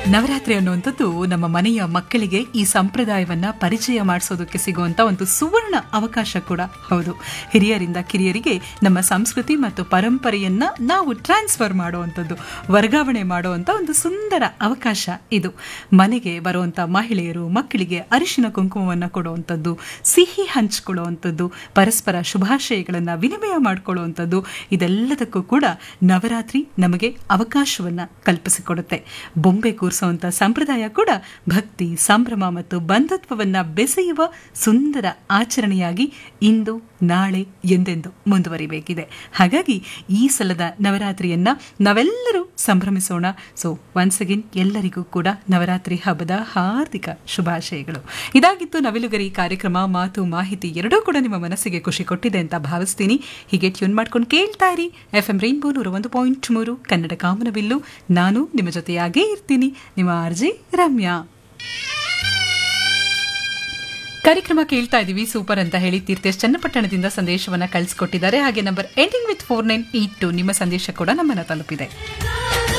ನವರಾತ್ರಿ ಅನ್ನುವಂಥದ್ದು ನಮ್ಮ ಮನೆಯ ಮಕ್ಕಳಿಗೆ ಈ ಸಂಪ್ರದಾಯವನ್ನ ಪರಿಚಯ ಮಾಡಿಸೋದಕ್ಕೆ ಸಿಗುವಂತ ಒಂದು ಸುವರ್ಣ ಅವಕಾಶ ಕೂಡ ಹೌದು ಹಿರಿಯರಿಂದ ಕಿರಿಯರಿಗೆ ನಮ್ಮ ಸಂಸ್ಕೃತಿ ಮತ್ತು ಪರಂಪರೆಯನ್ನ ನಾವು ಟ್ರಾನ್ಸ್ಫರ್ ಮಾಡುವಂಥದ್ದು ವರ್ಗಾವಣೆ ಮಾಡುವಂತ ಒಂದು ಸುಂದರ ಅವಕಾಶ ಇದು ಮನೆಗೆ ಬರುವಂತ ಮಹಿಳೆಯರು ಮಕ್ಕಳಿಗೆ ಅರಿಶಿನ ಕುಂಕುಮವನ್ನು ಕೊಡುವಂಥದ್ದು ಸಿಹಿ ಹಂಚಿಕೊಳ್ಳುವಂಥದ್ದು ಪರಸ್ಪರ ಶುಭಾಶಯಗಳನ್ನ ವಿನಿಮಯ ಮಾಡಿಕೊಳ್ಳುವಂಥದ್ದು ಇದೆಲ್ಲದಕ್ಕೂ ಕೂಡ ನವರಾತ್ರಿ ನಮಗೆ ಅವಕಾಶವನ್ನ ಕಲ್ಪಿಸಿಕೊಡುತ್ತೆ ಬೊಂಬೆ ಕೂರಿಸುವಂತ ಸಂಪ್ರದಾಯ ಕೂಡ ಭಕ್ತಿ ಸಂಭ್ರಮ ಮತ್ತು ಬಂಧುತ್ವವನ್ನ ಬೆಸೆಯುವ ಸುಂದರ ಆಚರಣೆಯಾಗಿ ಇಂದು ನಾಳೆ ಎಂದೆಂದು ಮುಂದುವರಿಬೇಕಿದೆ ಹಾಗಾಗಿ ಈ ಸಲದ ನವರಾತ್ರಿಯನ್ನ ನಾವೆಲ್ಲರೂ ಸಂಭ್ರಮಿಸೋಣ ಸೊ ಒನ್ಸ್ ಅಗೇನ್ ಎಲ್ಲರಿಗೂ ಕೂಡ ನವರಾತ್ರಿ ಹಬ್ಬದ ಹಾರ್ದಿಕ ಶುಭಾಶಯಗಳು ಇದಾಗಿತ್ತು ನವಿಲುಗರಿ ಕಾರ್ಯಕ್ರಮ ಮಾತು ಮಾಹಿತಿ ಎರಡೂ ಕೂಡ ನಿಮ್ಮ ಮನಸ್ಸಿಗೆ ಖುಷಿ ಕೊಟ್ಟಿದೆ ಅಂತ ಭಾವಿಸ್ತೀನಿ ಹೀಗೆ ಟ್ಯೂನ್ ಮಾಡ್ಕೊಂಡು ಕೇಳ್ತಾ ಇರಿ ಎಫ್ ಎಂ ರೈನ್ಬೋ ನೂರ ಒಂದು ಪಾಯಿಂಟ್ ಮೂರು ಕನ್ನಡ ಕಾಮನಬಿಲ್ಲು ನಾನು ನಿಮ್ಮ ಜೊತೆಯಾಗೇ ಇರ್ತೀನಿ ನಿಮ್ಮ ಆರ್ಜಿ ರಮ್ಯಾ ಕಾರ್ಯಕ್ರಮ ಕೇಳ್ತಾ ಇದೀವಿ ಸೂಪರ್ ಅಂತ ಹೇಳಿ ತೀರ್ಥೇಶ್ ಚನ್ನಪಟ್ಟಣದಿಂದ ಸಂದೇಶವನ್ನ ಕಳಿಸ್ಕೊಟ್ಟಿದ್ದಾರೆ ಹಾಗೆ number ending with four nine eight two ನಿಮ್ಮ ಸಂದೇಶ ಕೂಡ ನಮ್ಮನ್ನ ತಲುಪಿದೆ